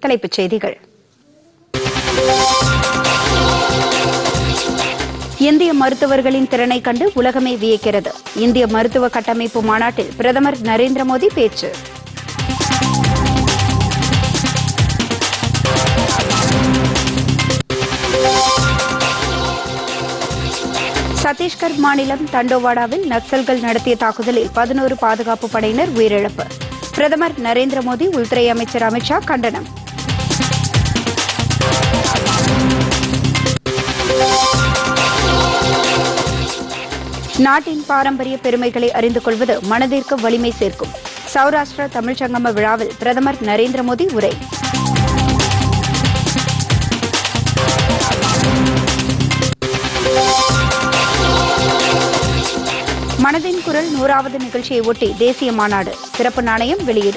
தலைப்புச் செய்திகள் இந்திய மருத்துவர்களின் திறனை கண்டு உலகமே வியக்கிறது இந்திய மருத்துவ கட்டமைப்பு மாநாட்டில் பிரதமர் நரேந்திர மோடி பேச்சு சத்தீஸ்கர் மாநிலம் தண்டோவாடாவில் நக்சல்கள் நடத்திய தாக்குதலில் பதினோரு பாதுகாப்பு படையினர் உயிரிழப்பு பிரதமர் நரேந்திர மோடி உள்துறை அமைச்சர் அமித்ஷா கண்டனம் நாட்டின் பாரம்பரிய பெருமைகளை அறிந்து கொள்வது மனதிற்கு வலிமை சேர்க்கும் சௌராஷ்டிரா தமிழ்ச் சங்கம விழாவில் பிரதமர் நரேந்திர மோடி உரை மனதின் குரல் நூறாவது நிகழ்ச்சியை ஒட்டி தேசிய மாநாடு சிறப்பு நாணயம் வெளியீடு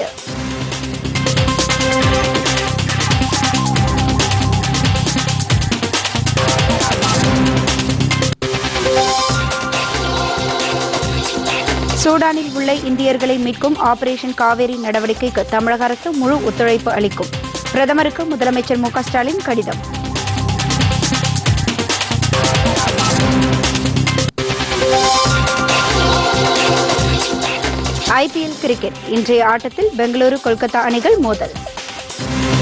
சூடானில் உள்ள இந்தியர்களை மீட்கும் ஆபரேஷன் காவேரி நடவடிக்கைக்கு தமிழக அரசு முழு ஒத்துழைப்பு அளிக்கும் பிரதமருக்கு முதலமைச்சர் மு க ஸ்டாலின் கடிதம் ஐபிஎல் கிரிக்கெட் இன்றைய ஆட்டத்தில் பெங்களூரு கொல்கத்தா அணிகள் மோதல்